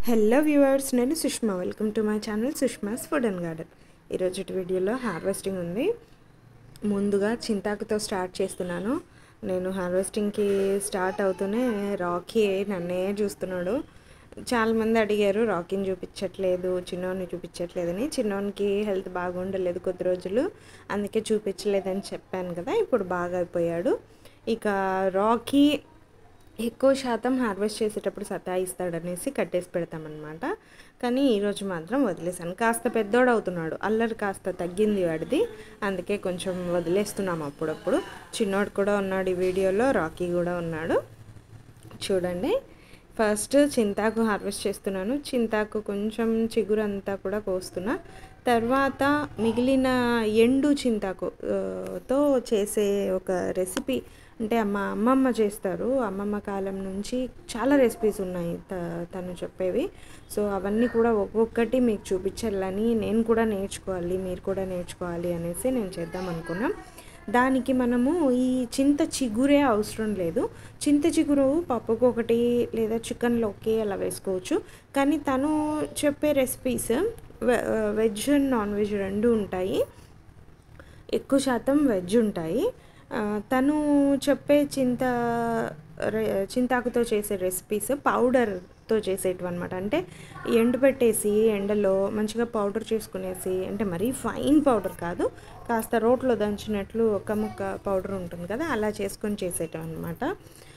hello viewers నేను Sushma welcome to my channel Sushma's food and garden ఈరోజు వీడియోలో హార్వెస్టింగ్ ఉంది ముందుగా చింతాకుతో స్టార్ట్ చేస్తున్నాను నేను హార్వెస్టింగ్కి స్టార్ట్ అవుతూనే రాకీ నన్నే చూస్తున్నాడు చాలామంది అడిగారు రాకీని చూపించట్లేదు చిన్నోని చూపించట్లేదని చిన్నోనికి హెల్త్ బాగుండలేదు కొద్ది రోజులు అందుకే చూపించలేదని చెప్పాను కదా ఇప్పుడు బాగా అయిపోయాడు ఇక రాకీ ఎక్కువ శాతం హార్వెస్ట్ చేసేటప్పుడు సతాయిస్తాడనేసి కట్టేసి పెడతామన్నమాట కానీ ఈరోజు మాత్రం వదిలేసాను కాస్త పెద్దోడు అవుతున్నాడు అల్లరి కాస్త తగ్గింది వాడిది అందుకే కొంచెం వదిలేస్తున్నాం అప్పుడప్పుడు చిన్నోడు కూడా ఉన్నాడు ఈ వీడియోలో రాకీ కూడా ఉన్నాడు చూడండి ఫస్ట్ చింతాకు హార్వెస్ట్ చేస్తున్నాను చింతాకు కొంచెం చిగురు అంతా కూడా కోస్తున్నా తర్వాత మిగిలిన ఎండు చింతాకు ఆ, తో చేసే ఒక రెసిపీ అంటే అమ్మ అమ్మమ్మ చేస్తారు అమ్మమ్మ కాలం నుంచి చాలా రెసిపీస్ ఉన్నాయి త తను చెప్పేవి సో అవన్నీ కూడా ఒక్కొక్కటి మీకు చూపించాలని నేను కూడా నేర్చుకోవాలి మీరు కూడా నేర్చుకోవాలి అనేసి నేను చేద్దాం అనుకున్నాం దానికి మనము ఈ చింత చిగురే అవసరం లేదు చింత చిగురు పప్పుకు ఒకటి లేదా చికెన్లోకి అలా వేసుకోవచ్చు కానీ తను చెప్పే recipes veg and non veg రెండు ఉంటాయి ఎక్కువ శాతం వెజ్ ఉంటాయి ఆ, తను చెప్పే చింత రె- చింతాకుతో చేసే రెసిపీస్ పౌడర్తో చేసేటివి అనమాట అంటే ఎండు పెట్టేసి ఎండలో మంచిగా పౌడర్ చేసుకునేసి అంటే మరీ ఫైన్ పౌడర్ కాదు కాస్త రోట్లో దంచినట్లు ఒక ముక్క పౌడర్ ఉంటుంది కదా అలా చేసుకొని చేసేటివి అనమాట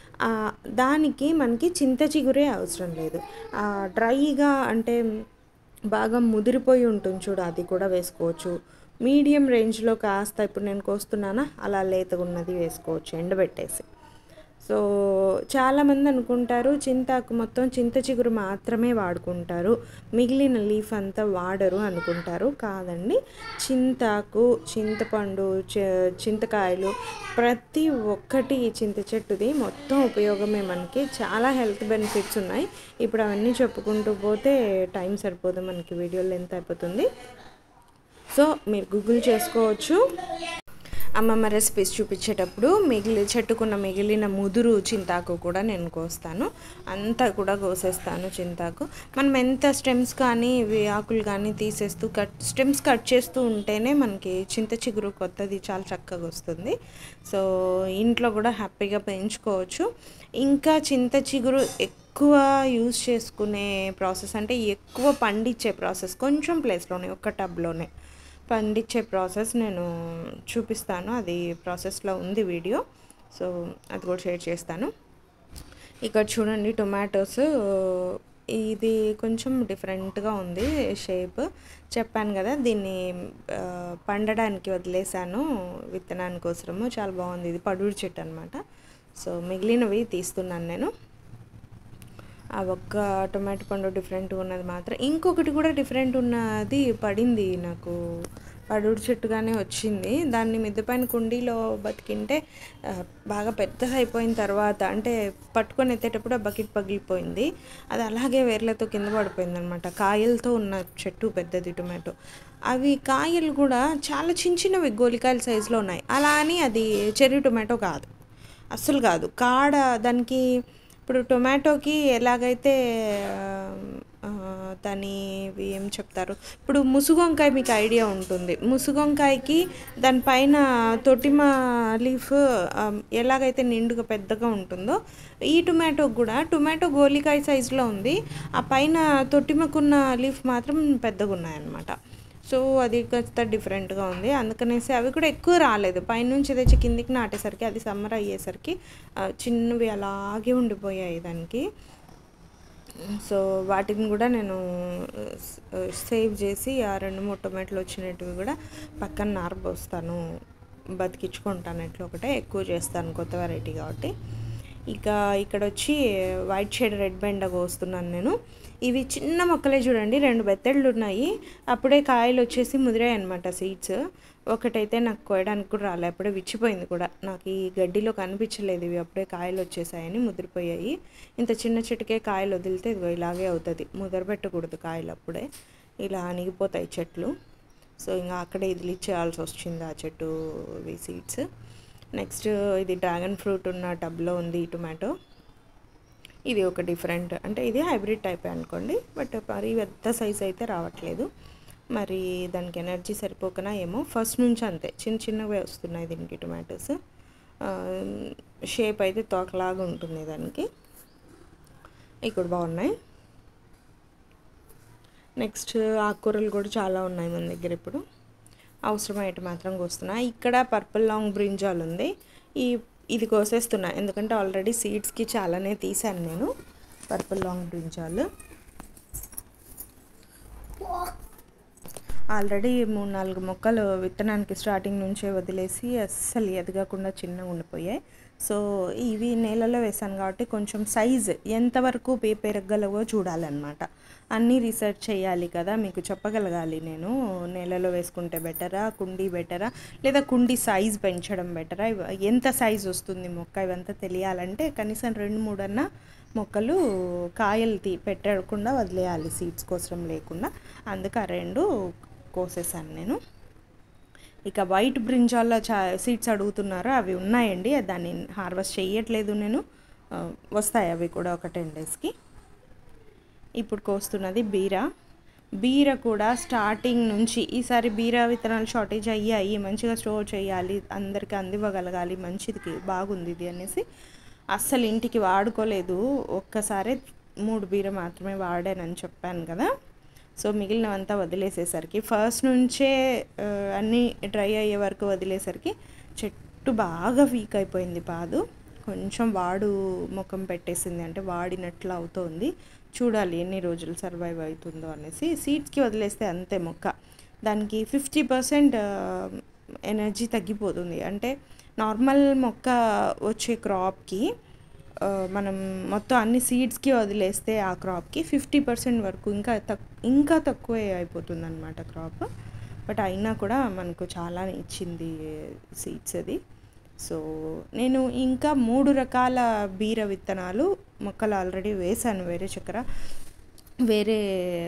దానికి మనకి చింత చిగురే అవసరం లేదు ఆ, డ్రైగా అంటే బాగా ముదిరిపోయి ఉంటుంది చూడు అది కూడా వేసుకోవచ్చు మీడియం రేంజ్లో కాస్త ఇప్పుడు నేను కోస్తున్నానా అలా లేతగా ఉన్నది వేసుకోవచ్చు ఎండబెట్టేసి సో చాలామంది అనుకుంటారు చింతాకు మొత్తం చింత చిగురు మాత్రమే వాడుకుంటారు మిగిలిన లీఫ్ అంతా వాడరు అనుకుంటారు కాదండి చింతాకు చింతపండు చి- చింతకాయలు ప్రతి ఒక్కటి ఈ చింత చెట్టుది మొత్తం ఉపయోగమే మనకి చాలా హెల్త్ బెనిఫిట్స్ ఉన్నాయి ఇప్పుడు అవన్నీ చెప్పుకుంటూ పోతే టైం సరిపోదు మనకి వీడియో లెంత్ అయిపోతుంది సో మీరు గూగుల్ చేసుకోవచ్చు అమ్మమ్మ రెసిపీస్ చూపించేటప్పుడు మిగిలి చెట్టుకున్న మిగిలిన ముదురు చింతాకు కూడా నేను కోస్తాను అంతా కూడా కోసేస్తాను చింతాకు మనం ఎంత స్టెమ్స్ కానీ ఇవి ఆకులు కానీ తీసేస్తూ కట్ స్టెమ్స్ కట్ చేస్తూ ఉంటేనే మనకి చింత చిగురు కొత్తది చాలా చక్కగా వస్తుంది సో ఇంట్లో కూడా హ్యాపీగా పెంచుకోవచ్చు ఇంకా చింత చిగురు ఎక్కువ యూజ్ చేసుకునే ప్రాసెస్ అంటే ఎక్కువ పండించే ప్రాసెస్ కొంచెం ప్లేస్లోనే ఒక టబ్లోనే పండించే ప్రాసెస్ నేను చూపిస్తాను అది ప్రాసెస్లో ఉంది వీడియో సో అది కూడా షేర్ చేస్తాను ఇక్కడ చూడండి టొమాటోస్ ఇది కొంచెం డిఫరెంట్గా ఉంది షేప్ చెప్పాను కదా దీన్ని ఆ, పండడానికి వదిలేసాను విత్తనాని కోసము చాలా బాగుంది ఇది పడుడు చెట్టు అనమాట సో మిగిలినవి తీస్తున్నాను నేను ఆ ఒక్క టొమాటో పండు డిఫరెంట్గా ఉన్నది మాత్రం ఇంకొకటి కూడా డిఫరెంట్ ఉన్నది పడింది నాకు పడుడు చెట్టుగానే వచ్చింది దాన్ని మిద్దె పైన కుండీలో బతికింటే ఆ, బాగా పెద్దగా అయిపోయిన తర్వాత అంటే పట్టుకొని ఎత్తేటప్పుడు ఆ బకెట్ పగిలిపోయింది అది అలాగే వేర్లతో కింద పడిపోయింది అనమాట కాయలతో ఉన్న చెట్టు పెద్దది టొమాటో అవి కాయలు కూడా చాలా చిన్న చిన్నవి గోలికాయల సైజులో ఉన్నాయి అలా అని అది చెర్రీ టొమాటో కాదు అస్సలు కాదు కాడ దానికి ఇప్పుడు టొమాటోకి ఎలాగైతే ఆ, దాని ఇవి ఏం చెప్తారు ఇప్పుడు ముసుగొంకాయ మీకు ఐడియా ఉంటుంది ముసుగొంకాయకి దానిపైన తొటిమ లీఫ్ ఆ, ఎలాగైతే నిండుగా పెద్దగా ఉంటుందో ఈ టొమాటో కూడా టొమాటో గోలికాయ సైజులో ఉంది ఆ పైన తొటిమకున్న లీఫ్ మాత్రం పెద్దగా ఉన్నాయన్నమాట సో అది కాస్త డిఫరెంట్గా ఉంది అందుకనేసి అవి కూడా ఎక్కువ రాలేదు పైనుంచి తెచ్చి కిందికి నాటేసరికి అది సమ్మర్ అయ్యేసరికి ఆ, చిన్నవి అలాగే ఉండిపోయాయి దానికి సో వాటిని కూడా నేను సేవ్ చేసి ఆ రెండు మూడు టొమాటోలు వచ్చినట్టువి కూడా పక్కన నారబోస్తాను బతికించుకుంటాను ఎట్లా ఒకటే ఎక్కువ చేస్తాను కొత్త వెరైటీ కాబట్టి ఇక ఇక్కడ వచ్చి వైట్ షేడ్ రెడ్ బెండ కోస్తున్నాను నేను ఇవి చిన్న మొక్కలే చూడండి రెండు బెత్తళ్ళు ఉన్నాయి అప్పుడే కాయలు వచ్చేసి ముదిరాయి అనమాట సీడ్స్ ఒకటైతే నాకు కోయడానికి కూడా రాలే అప్పుడే విచ్చిపోయింది కూడా నాకు ఈ గడ్డిలో కనిపించలేదు ఇవి అప్పుడే కాయలు వచ్చేసాయని ముదిరిపోయాయి ఇంత చిన్న చెట్టుకే కాయలు వదిలితే ఇదిగో ఇలాగే అవుతుంది ముదరబెట్టకూడదు కాయలు అప్పుడే ఇలా అణిగిపోతాయి చెట్లు సో ఇంకా అక్కడే ఇదిలిచ్చేయాల్సి వచ్చింది ఆ చెట్టు ఇవి సీడ్స్ నెక్స్ట్ ఇది డ్రాగన్ ఫ్రూట్ ఉన్న టబ్లో ఉంది ఈ టొమాటో ఇది ఒక డిఫరెంట్ అంటే ఇది హైబ్రిడ్ టైప్ అనుకోండి బట్ మరీ పెద్ద సైజ్ అయితే రావట్లేదు మరి దానికి ఎనర్జీ సరిపోకనా ఏమో ఫస్ట్ నుంచి అంతే చిన్న చిన్నవే వస్తున్నాయి దీనికి టొమాటోస్ షేప్ అయితే తోకలాగా ఉంటుంది దానికి ఇక్కడ బాగున్నాయి నెక్స్ట్ ఆకుకూరలు కూడా చాలా ఉన్నాయి మన దగ్గర ఇప్పుడు అవసరమైతే మాత్రం కోస్తున్నా ఇక్కడ పర్పుల్ లాంగ్ బ్రింజాల్ ఉంది ఈ ఇది కోసేస్తున్నా ఎందుకంటే ఆల్రెడీ సీడ్స్కి చాలానే తీసాను నేను పర్పుల్ లాంగ్ బ్రింజాల్ ఆల్రెడీ మూడు నాలుగు మొక్కలు విత్తనానికి స్టార్టింగ్ నుంచే వదిలేసి అస్సలు ఎదగకుండా చిన్నగా ఉండిపోయాయి సో ఇవి నేలలో వేసాను కాబట్టి కొంచెం సైజ్ ఎంతవరకు పే పెరగలవో చూడాలన్నమాట అన్నీ రీసెర్చ్ చేయాలి కదా మీకు చెప్పగలగాలి నేను నేలలో వేసుకుంటే బెటరా కుండీ బెటరా లేదా కుండీ సైజ్ పెంచడం బెటరా ఎంత సైజ్ వస్తుంది మొక్క ఇవంతా తెలియాలంటే కనీసం రెండు మూడన్నా మొక్కలు కాయలు తీ పెట్టకుండా వదిలేయాలి సీడ్స్ కోసం లేకుండా అందుకు ఆ రెండు కోసేసాను నేను ఇక వైట్ బ్రింజాల్లో చా సీడ్స్ అడుగుతున్నారు అవి ఉన్నాయండి దాన్ని హార్వెస్ట్ చేయట్లేదు నేను వస్తాయి అవి కూడా ఒక టెన్ డేస్కి ఇప్పుడు కోస్తున్నది బీర బీర కూడా స్టార్టింగ్ నుంచి ఈసారి బీర విత్తనాలు షార్టేజ్ అయ్యాయి మంచిగా స్టోర్ చేయాలి అందరికీ అందివ్వగలగాలి మంచిది బాగుంది ఇది అనేసి అస్సలు ఇంటికి వాడుకోలేదు ఒక్కసారి మూడు బీర మాత్రమే వాడానని చెప్పాను కదా సో మిగిలినవంతా వదిలేసేసరికి ఫస్ట్ నుంచే అన్నీ డ్రై అయ్యే వరకు వదిలేసరికి చెట్టు బాగా వీక్ అయిపోయింది పాదు కొంచెం వాడు ముఖం పెట్టేసింది అంటే వాడినట్లు అవుతోంది చూడాలి ఎన్ని రోజులు సర్వైవ్ అవుతుందో అనేసి సీడ్స్కి వదిలేస్తే అంతే మొక్క దానికి ఫిఫ్టీ పర్సెంట్ ఎనర్జీ తగ్గిపోతుంది అంటే నార్మల్ మొక్క వచ్చే క్రాప్కి మనం మొత్తం అన్ని సీడ్స్కి వదిలేస్తే ఆ క్రాప్కి ఫిఫ్టీ పర్సెంట్ వరకు ఇంకా తక్ ఇంకా తక్కువే అయిపోతుంది అనమాట క్రాప్ బట్ అయినా కూడా మనకు చాలా ఇచ్చింది సీడ్స్ అది సో నేను ఇంకా మూడు రకాల బీర విత్తనాలు మొక్కలు ఆల్రెడీ వేశాను వేరే చక్కెర వేరే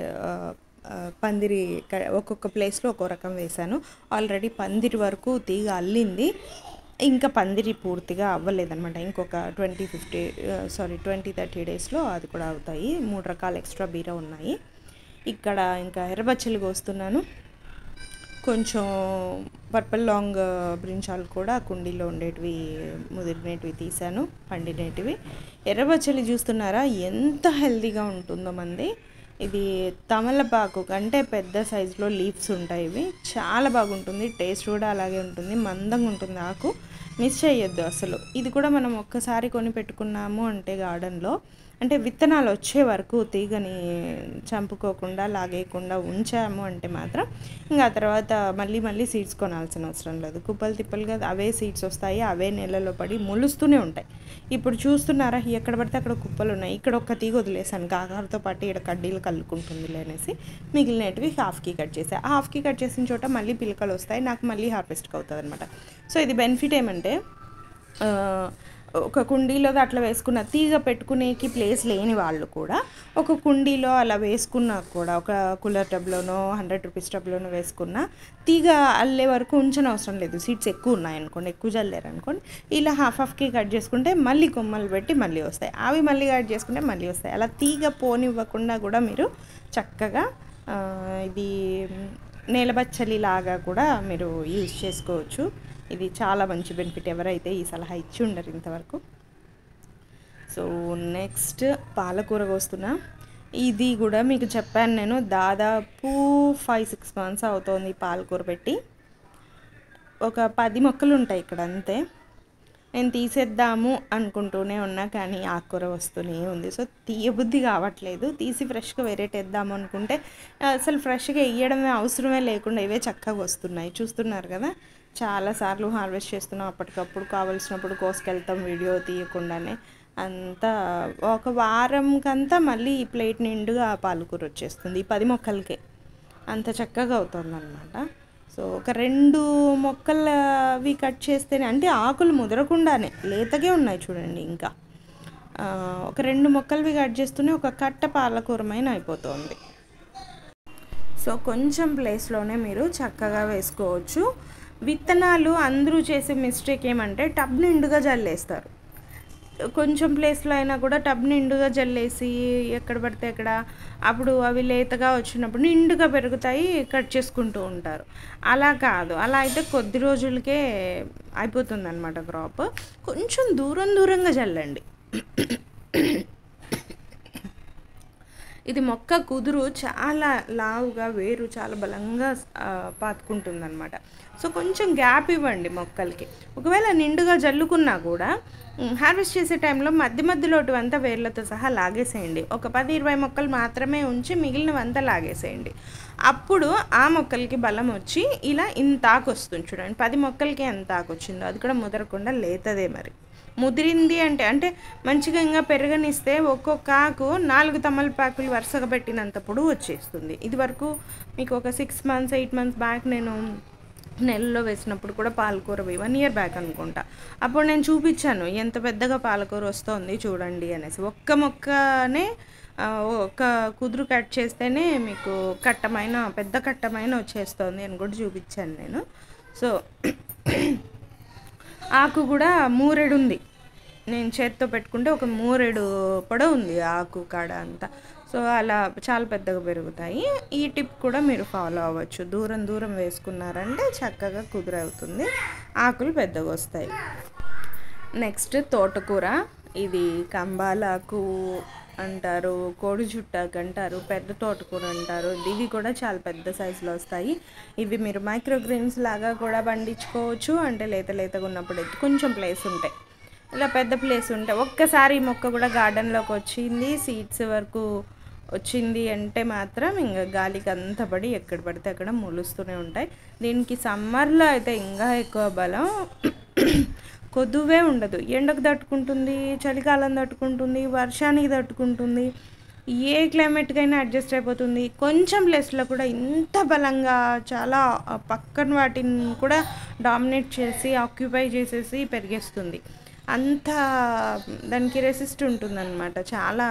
పందిరి ఒక్కొక్క ప్లేస్లో ఒక్కో రకం వేశాను ఆల్రెడీ పందిరి వరకు తీగ అల్లింది ఇంకా పందిరి పూర్తిగా అవ్వలేదన్నమాట ఇంకొక twenty fifty sorry twenty thirty డేస్లో అది కూడా అవుతాయి మూడు రకాల ఎక్స్ట్రా బీర ఉన్నాయి ఇక్కడ ఇంకా ఎర్రబచ్చలు కోస్తున్నాను కొంచెం పర్పుల్ లాంగ్ బ్రించాలు కూడా కుండీలో ఉండేటివి ముదిరినేటివి తీసాను పండినేటివి ఎర్రబచ్చలి చూస్తున్నారా ఎంత హెల్తీగా ఉంటుందో మంది ఇది తమలపాకు కంటే పెద్ద సైజులో లీవ్స్ ఉంటాయి ఇవి చాలా బాగుంటుంది టేస్ట్ కూడా అలాగే ఉంటుంది మందంగా ఉంటుంది ఆకు మిస్ చేయొద్దు అసలు ఇది కూడా మనం ఒక్కసారి కొని పెట్టుకున్నాము అంటే గార్డెన్లో అంటే విత్తనాలు వచ్చే వరకు తీగని చంపుకోకుండా లాగేయకుండా ఉంచాము అంటే మాత్రం ఇంకా ఆ తర్వాత మళ్ళీ మళ్ళీ సీడ్స్ కొనాల్సిన అవసరం లేదు కుప్పలు తిప్పలుగా అవే సీడ్స్ వస్తాయి అవే నెలలో పడి మొలుస్తూనే ఉంటాయి ఇప్పుడు చూస్తున్నారా ఎక్కడ పడితే అక్కడ కుప్పలు ఉన్నాయి ఇక్కడ ఒక్క తీగ వదిలేసాను కాకరతో పాటు ఇక్కడ కడ్డీలు కలుకుంటుంది అనేసి మిగిలినవి హాఫ్కి కట్ చేసాను ఆ హాఫ్కి కట్ చేసిన చోట మళ్ళీ పిలకలు వస్తాయి నాకు మళ్ళీ హార్వెస్ట్కి అవుతుంది అనమాట సో ఇది బెనిఫిట్ ఏమంటే ఒక కుండీలో అట్లా వేసుకున్న తీగ పెట్టుకునేకి ప్లేస్ లేని వాళ్ళు కూడా ఒక కుండీలో అలా వేసుకున్నా కూడా ఒక కూలర్ టబ్లోనో హండ్రెడ్ రూపీస్ టబ్లోనో వేసుకున్న తీగ అల్లే వరకు ఉంచని అవసరం లేదు సీట్స్ ఎక్కువ ఉన్నాయనుకోండి ఎక్కువ చల్లారు అనుకోండి ఇలా హాఫ్ హాఫ్కి కట్ చేసుకుంటే మళ్ళీ కొమ్మలు పెట్టి మళ్ళీ వస్తాయి అవి మళ్ళీ కట్ చేసుకుంటే మళ్ళీ వస్తాయి అలా తీగ పోనివ్వకుండా కూడా మీరు చక్కగా ఇది నేలబచ్చలి లాగా కూడా మీరు యూజ్ చేసుకోవచ్చు ఇది చాలా మంచి బెనిఫిట్ ఎవరైతే ఈ సలహా ఇచ్చి ఉండరు ఇంతవరకు సో నెక్స్ట్ పాలకూర కోస్తున్నా ఇది కూడా మీకు చెప్పాను నేను దాదాపు ఫైవ్ సిక్స్ మంత్స్ అవుతోంది పాలకూర పెట్టి ఒక పది మొక్కలు ఉంటాయి ఇక్కడ అంతే నేను తీసేద్దాము అనుకుంటూనే ఉన్నా కానీ ఆకుకూర వస్తూనే ఉంది సో తీయబుద్ధి కావట్లేదు తీసి ఫ్రెష్గా వేరేటేద్దాము అనుకుంటే అసలు ఫ్రెష్గా వేయడమే అవసరమే లేకుండా ఇవే చక్కగా వస్తున్నాయి చూస్తున్నారు కదా చాలాసార్లు హార్వెస్ట్ చేస్తున్నాం అప్పటికప్పుడు కావలసినప్పుడు కోసుకెళ్తాం వీడియో తీయకుండానే అంతా ఒక వారంకంతా మళ్ళీ ఈ ప్లేట్ నిండుగా పాలకూర వచ్చేస్తుంది ఈ పది మొక్కలకే అంత చక్కగా అవుతుంది అనమాట సో ఒక రెండు మొక్కలవి కట్ చేస్తేనే అంటే ఆకులు ముదరకుండానే లేతగే ఉన్నాయి చూడండి ఇంకా ఒక రెండు మొక్కలవి కట్ చేస్తూనే ఒక కట్ట పాలకూరమైన అయిపోతుంది సో కొంచెం ప్లేస్లోనే మీరు చక్కగా వేసుకోవచ్చు విత్తనాలు అందరూ చేసే మిస్టేక్ ఏమంటే టబ్ నిండుగా జల్లేస్తారు కొంచెం ప్లేస్లో అయినా కూడా టబ్ నిండుగా జల్లేసి ఎక్కడ పడితే అక్కడ అప్పుడు అవి లేతగా వచ్చినప్పుడు నిండుగా పెరుగుతాయి కట్ చేసుకుంటూ ఉంటారు అలా కాదు అలా అయితే కొద్ది రోజులకే అయిపోతుంది అనమాట క్రాప్ కొంచెం దూరం దూరంగా చల్లండి ఇది మొక్క కుదురు చాలా లావుగా వేరు చాలా బలంగా పాతుకుంటుంది అనమాట సో కొంచెం గ్యాప్ ఇవ్వండి మొక్కలకి ఒకవేళ నిండుగా జల్లుకున్నా కూడా హార్వెస్ట్ చేసే టైంలో మధ్య మధ్యలో అంతా వేర్లతో సహా లాగేసేయండి ఒక పది ఇరవై మొక్కలు మాత్రమే ఉంచి మిగిలినవంతా లాగేసేయండి అప్పుడు ఆ మొక్కలకి బలం వచ్చి ఇలా ఇంత ఆకు వస్తుంది చూడండి పది మొక్కలకి ఎంత ఆకు వచ్చిందో అది కూడా ముదరకుండా లేతదే మరి ముదిరింది అంటే అంటే మంచిగా ఇంకా పెరగనిస్తే ఒక్కొక్క ఆకు నాలుగు తమలపాకులు వరుసగా పెట్టినంతప్పుడు వచ్చేస్తుంది ఇది వరకు మీకు ఒక six months eight months back నేను నెలలో వేసినప్పుడు కూడా పాలకూర వన్ ఇయర్ బ్యాక్ అనుకుంటా అప్పుడు నేను చూపించాను ఎంత పెద్దగా పాలకూర వస్తుంది చూడండి అనేసి ఒక్క మొక్కనే ఒక కుదురు కట్ చేస్తేనే మీకు కట్టమైన పెద్ద కట్టమైన వచ్చేస్తుంది అని కూడా చూపించాను నేను సో ఆకు కూడా మూరెడు ఉంది నేను చేత్తో పెట్టుకుంటే ఒక మూరెడు పొడవు ఉంది ఆకు కాడ అంతా సో అలా చాలా పెద్దగా పెరుగుతాయి ఈ టిప్ కూడా మీరు ఫాలో అవ్వచ్చు దూరం దూరం వేసుకున్నారంటే చక్కగా కుదురవుతుంది ఆకులు పెద్దగా వస్తాయి నెక్స్ట్ తోటకూర ఇది కంబాలాకు అంటారు కోడి చుట్టాకు అంటారు పెద్ద తోటకూర అంటారు ఇవి కూడా చాలా పెద్ద సైజులో వస్తాయి ఇవి మీరు మైక్రోగ్రీన్స్ లాగా కూడా పండించుకోవచ్చు అంటే లేత లేతగా ఉన్నప్పుడు అయితే కొంచెం ప్లేస్ ఉంటాయి ఇలా పెద్ద ప్లేస్ ఉంటే ఒక్కసారి ఈ మొక్క కూడా గార్డెన్లోకి వచ్చింది సీడ్స్ వరకు వచ్చింది అంటే మాత్రం ఇంకా గాలికి అంత పడి ఎక్కడ పడితే అక్కడ మొలుస్తూనే ఉంటాయి దీనికి సమ్మర్లో అయితే ఇంకా ఎక్కువ బలం కొద్దువే ఉండదు ఎండకు తట్టుకుంటుంది చలికాలం తట్టుకుంటుంది వర్షానికి తట్టుకుంటుంది ఏ క్లైమేట్కైనా అడ్జస్ట్ అయిపోతుంది కొంచెం ప్లేస్లో కూడా ఇంత బలంగా చాలా పక్కన వాటిని కూడా డామినేట్ చేసి ఆక్యుపై చేసేసి పెరిగేస్తుంది అంత దానికి రెసిస్ట్ ఉంటుందన్నమాట చాలా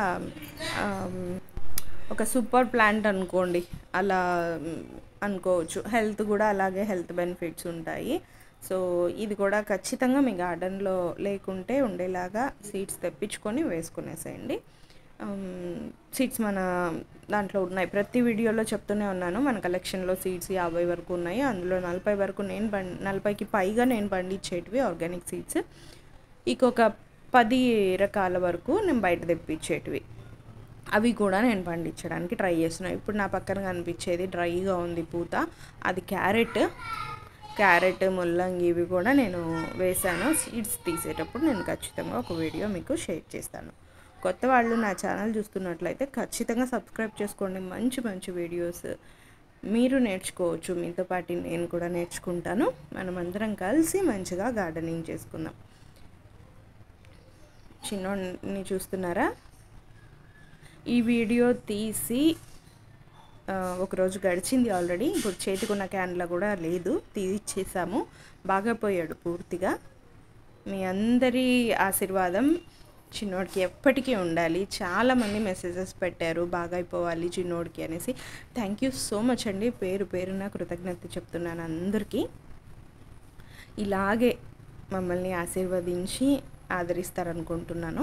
ఒక సూపర్ ప్లాంట్ అనుకోండి అలా అనుకోవచ్చు హెల్త్ కూడా అలాగే హెల్త్ బెనిఫిట్స్ ఉంటాయి సో ఇది కూడా ఖచ్చితంగా మీ గార్డెన్లో లేకుంటే ఉండేలాగా సీడ్స్ తెప్పించుకొని వేసుకునేసేయండి సీడ్స్ మన దాంట్లో ఉన్నాయి ప్రతి వీడియోలో చెప్తూనే ఉన్నాను మన కలెక్షన్లో సీడ్స్ యాభై వరకు ఉన్నాయి అందులో నలభై వరకు నేను పండి నలభైకి పైగా నేను పండించేటివి ఆర్గానిక్ సీడ్స్ ఇంకొక పది రకాల వరకు నేను బయట తెప్పించేటివి అవి కూడా నేను పండించడానికి ట్రై చేస్తున్నాను ఇప్పుడు నా పక్కన కనిపించేది డ్రైగా ఉంది పూత అది క్యారెట్ క్యారెట్ ముల్లంగి ఇవి కూడా నేను వేసాను సీడ్స్ తీసేటప్పుడు నేను ఖచ్చితంగా ఒక వీడియో మీకు షేర్ చేస్తాను కొత్త వాళ్ళు నా ఛానల్ చూస్తున్నట్లయితే ఖచ్చితంగా సబ్స్క్రైబ్ చేసుకోండి మంచి మంచి వీడియోస్ మీరు నేర్చుకోవచ్చు మీతో పాటు నేను కూడా నేర్చుకుంటాను మనం అందరం కలిసి మంచిగా గార్డెనింగ్ చేసుకుందాం చిన్నోడిని చూస్తున్నారా ఈ వీడియో తీసి ఒకరోజు గడిచింది ఆల్రెడీ ఇప్పుడు చేతికున్న క్యాన్లో కూడా లేదు తీసేసాము బాగా పోయాడు పూర్తిగా మీ అందరి ఆశీర్వాదం చిన్నోడికి ఎప్పటికీ ఉండాలి చాలామంది మెసేజెస్ పెట్టారు బాగా అయిపోవాలి చిన్నోడికి అనేసి థ్యాంక్ యూ సో మచ్ అండి పేరు పేరున కృతజ్ఞత చెప్తున్నాను అందరికీ ఇలాగే మమ్మల్ని ఆశీర్వదించి ఆదరిస్తారనుకుంటున్నాను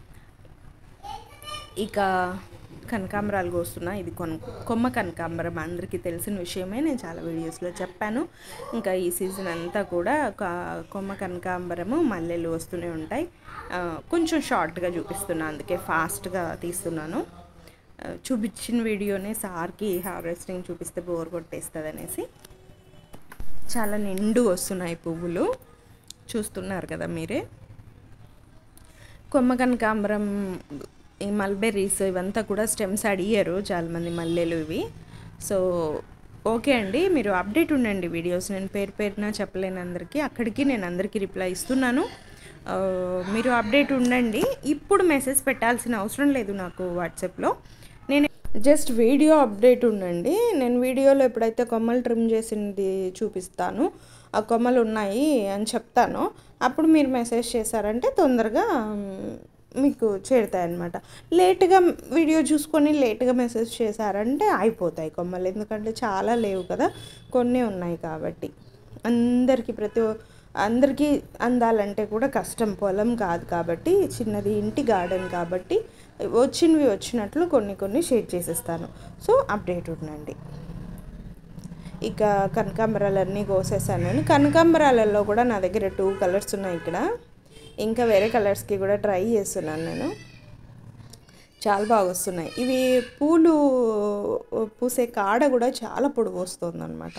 ఇక కనకాంబరాలు కోస్తున్నా ఇది కొన కొమ్మ కనకాంబరం అందరికీ తెలిసిన విషయమే నేను చాలా వీడియోస్లో చెప్పాను ఇంకా ఈ సీజన్ అంతా కూడా కొమ్మ కనకాంబరము మల్లెలు వస్తూనే ఉంటాయి కొంచెం షార్ట్గా చూపిస్తున్నాను అందుకే ఫాస్ట్గా తీస్తున్నాను చూపించిన వీడియోనే సార్కి హార్వెస్టింగ్ చూపిస్తే బోర్ కొట్టేస్తుంది అనేసి చాలా నిండు వస్తున్నాయి పువ్వులు చూస్తున్నారు కదా మీరే కొమ్మ కనకాంబరం ఈ మల్బెర్రీస్ ఇవంతా కూడా స్టెమ్స్ అడిగారు చాలామంది మల్లెలు ఇవి సో ఓకే అండి మీరు అప్డేట్ ఉండండి వీడియోస్ నేను పేరు పేరున చెప్పలేను అందరికీ అక్కడికి నేను అందరికీ రిప్లై ఇస్తున్నాను మీరు అప్డేట్ ఉండండి ఇప్పుడు మెసేజ్ పెట్టాల్సిన అవసరం లేదు నాకు వాట్సాప్లో నేను జస్ట్ వీడియో అప్డేట్ ఉండండి నేను వీడియోలో ఎప్పుడైతే కొమ్మలు ట్రిమ్ చేసింది చూపిస్తాను ఆ కొమ్మలు ఉన్నాయి అని చెప్తాను అప్పుడు మీరు మెసేజ్ చేశారంటే తొందరగా మీకు చేరుతాయి అనమాట లేట్గా వీడియో చూసుకొని లేట్గా మెసేజ్ చేశారంటే అయిపోతాయి కొమ్మలు ఎందుకంటే చాలా లేవు కదా కొన్ని ఉన్నాయి కాబట్టి అందరికీ ప్రతి అందరికీ అందాలంటే కూడా కష్టం పొలం కాదు కాబట్టి చిన్నది ఇంటి గార్డెన్ కాబట్టి వచ్చినవి వచ్చినట్లు కొన్ని కొన్ని షేర్ చేసేస్తాను సో అప్డేట్ ఉండండి ఇక కనకాంబరాలన్నీ కోసేసాను నేను కనకాంబరాలలో కూడా నా దగ్గర టూ కలర్స్ ఉన్నాయి ఇక్కడ ఇంకా వేరే కలర్స్కి కూడా ట్రై చేస్తున్నాను నేను చాలా బాగా వస్తున్నాయి ఇవి పూలు పూసే కాడ కూడా చాలా పొడుగు వస్తుంది అనమాట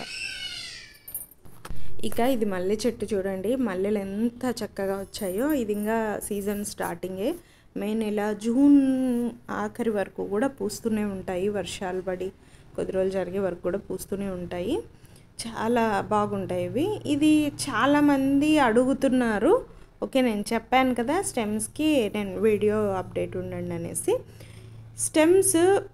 ఇక ఇది మల్లె చెట్టు చూడండి మల్లెలు ఎంత చక్కగా వచ్చాయో ఇది ఇంకా సీజన్ స్టార్టింగే మే నెల జూన్ ఆఖరి వరకు కూడా పూస్తూనే ఉంటాయి వర్షాలు పడి కొద్ది రోజులు జరిగే వరకు కూడా పూస్తూనే ఉంటాయి చాలా బాగుంటాయి ఇవి ఇది చాలామంది అడుగుతున్నారు ఓకే నేను చెప్పాను కదా స్టెమ్స్కి నేను వీడియో అప్డేట్ ఉండండి అనేసి స్టెమ్స్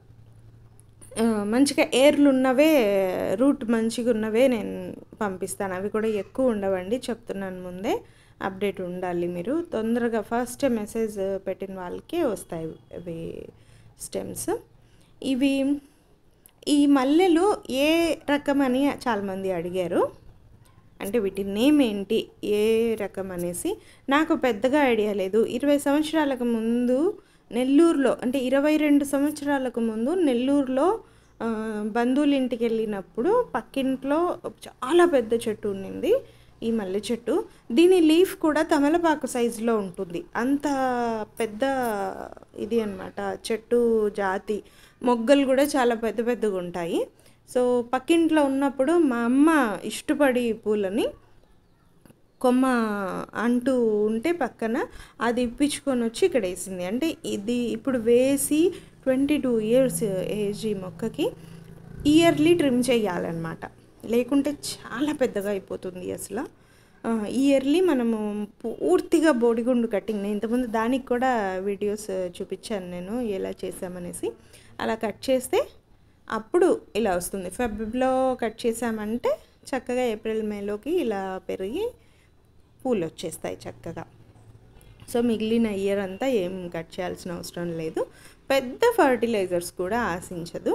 మంచిగా ఏర్లు ఉన్నవే రూట్ మంచిగా ఉన్నవే నేను పంపిస్తాను అవి కూడా ఎక్కువ ఉండవండి చెప్తున్నాను ముందే అప్డేట్ ఉండాలి మీరు తొందరగా ఫస్ట్ మెసేజ్ పెట్టిన వాళ్ళకే వస్తాయి ఇవి స్టెమ్స్ ఇవి ఈ మల్లెలు ఏ రకమని చాలామంది అడిగారు అంటే వీటి నేమ్ ఏంటి ఏ రకం అనేసి నాకు పెద్దగా ఐడియా లేదు ఇరవై సంవత్సరాలకు ముందు నెల్లూరులో అంటే ఇరవై రెండు సంవత్సరాలకు ముందు నెల్లూరులో బంధువుల ఇంటికి వెళ్ళినప్పుడు పక్కింట్లో చాలా పెద్ద చెట్టు ఉండింది ఈ మల్లె చెట్టు దీని లీఫ్ కూడా తమలపాకు సైజులో ఉంటుంది అంత పెద్ద ఇది అనమాట చెట్టు జాతి మొగ్గలు కూడా చాలా పెద్ద పెద్దగా ఉంటాయి సో పక్కింట్లో ఉన్నప్పుడు మా అమ్మ ఇష్టపడి పూలని కొమ్మ అంటూ ఉంటే పక్కన అది ఇప్పించుకొని వచ్చి ఇక్కడ వేసింది అంటే ఇది ఇప్పుడు వేసి ట్వంటీ టూ ఇయర్స్ ఏజ్ ఈ మొక్కకి ఇయర్లీ ట్రిమ్ చేయాలన్నమాట లేకుంటే చాలా పెద్దగా అయిపోతుంది అసలు ఇయర్లీ మనము పూర్తిగా బోడిగుండు కటింగ్ నేను ఇంతకుముందు దానికి కూడా వీడియోస్ చూపించాను నేను ఎలా చేసామనేసి అలా కట్ చేస్తే అప్పుడు ఇలా వస్తుంది ఫెబ్లో కట్ చేసామంటే చక్కగా ఏప్రిల్ మేలోకి ఇలా పెరిగి పూలు వచ్చేస్తాయి చక్కగా సో మిగిలిన ఇయర్ అంతా ఏం కట్ చేయాల్సిన అవసరం లేదు పెద్ద ఫర్టిలైజర్స్ కూడా ఆశించదు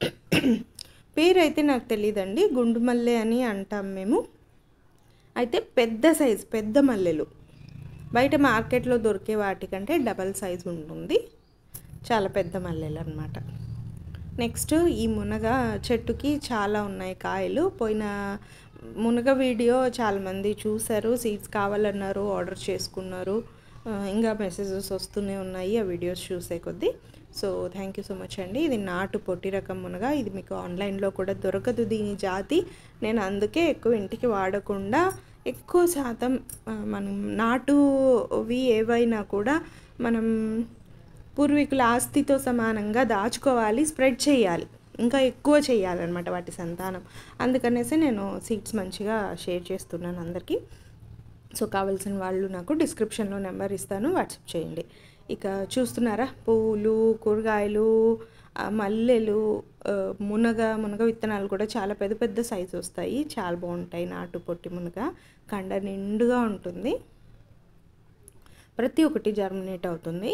పేరు అయితే నాకు తెలియదండి గుండు మల్లె అని అంటాం మేము అయితే పెద్ద సైజ్ పెద్ద మల్లెలు బయట మార్కెట్లో దొరికే వాటికంటే డబల్ సైజ్ ఉంటుంది చాలా పెద్ద మల్లెలు అనమాట నెక్స్ట్ ఈ మునగ చెట్టుకి చాలా ఉన్నాయి కాయలు పోయిన మునగ వీడియో చాలామంది చూశారు సీడ్స్ కావాలన్నారు ఆర్డర్ చేసుకున్నారు ఇంకా మెసేజెస్ వస్తూనే ఉన్నాయి ఆ వీడియోస్ చూసే కొద్దీ so thank you so much అండి ఇది నాటు పొట్టి రకం మునగ ఇది మీకు ఆన్లైన్లో కూడా దొరకదు దీని జాతి నేను అందుకే ఎక్కువ ఇంటికి వాడకుండా ఎక్కువ శాతం మనం నాటువి ఏవైనా కూడా మనం పూర్వీకుల ఆస్తితో సమానంగా దాచుకోవాలి స్ప్రెడ్ చేయాలి ఇంకా ఎక్కువ చేయాలన్నమాట వాటి సంతానం అందుకనేసి నేను సీడ్స్ మంచిగా షేర్ చేస్తున్నాను అందరికీ సో కావాల్సిన వాళ్ళు నాకు డిస్క్రిప్షన్లో నెంబర్ ఇస్తాను వాట్సాప్ చేయండి ఇక చూస్తున్నారా పువ్వులు కూరగాయలు మల్లెలు మునగ మునగ విత్తనాలు కూడా చాలా పెద్ద పెద్ద సైజు వస్తాయి చాలా బాగుంటాయి నాటు పొట్టి మునగ కండ నిండుగా ఉంటుంది ప్రతి ఒక్కటి జర్మినేట్ అవుతుంది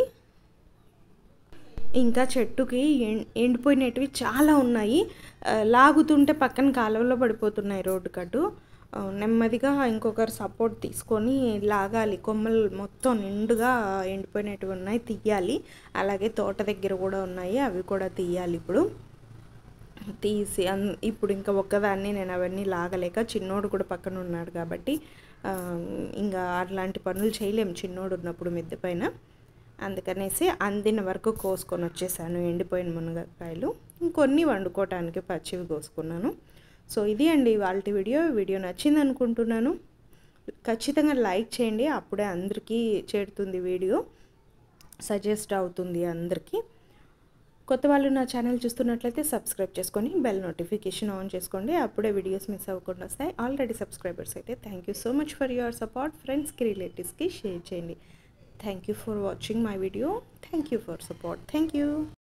ఇంకా చెట్టుకి ఎండిపోయినవి చాలా ఉన్నాయి లాగుతుంటే పక్కన కాలువలో పడిపోతున్నాయి రోడ్డు కట్టు నెమ్మదిగా ఇంకొకరు సపోర్ట్ తీసుకొని లాగాలి కొమ్మలు మొత్తం నిండుగా ఎండిపోయినట్టు ఉన్నాయి తీయాలి అలాగే తోట దగ్గర కూడా ఉన్నాయి అవి కూడా తీయాలి ఇప్పుడు తీసి ఇప్పుడు ఇంకా ఒక్కదాన్ని నేను అవన్నీ లాగలేక చిన్నోడు కూడా పక్కన ఉన్నాడు కాబట్టి ఇంకా అట్లాంటి పనులు చేయలేము చిన్నోడు ఉన్నప్పుడు మిద్దె పైన అందుకనేసి అందిన వరకు కోసుకొని వచ్చేసాను ఎండిపోయిన మునగకాయలు ఇంకొన్ని వండుకోవటానికి పచ్చివి కోసుకున్నాను సో ఇది అండి వాళ్ళ వీడియో వీడియో నచ్చింది అనుకుంటున్నాను ఖచ్చితంగా లైక్ చేయండి అప్పుడే అందరికీ చేరుతుంది వీడియో సజెస్ట్ అవుతుంది అందరికీ కొత్త వాళ్ళు నా ఛానల్ చూస్తున్నట్లయితే సబ్స్క్రైబ్ చేసుకొని బెల్ నోటిఫికేషన్ ఆన్ చేసుకోండి అప్పుడే వీడియోస్ మిస్ అవ్వకుండా వస్తాయి ఆల్రెడీ సబ్స్క్రైబర్స్ అయితే thank you so much for your support ఫ్రెండ్స్కి రిలేటివ్స్కి షేర్ చేయండి thank you for watching my video thank you for support thank you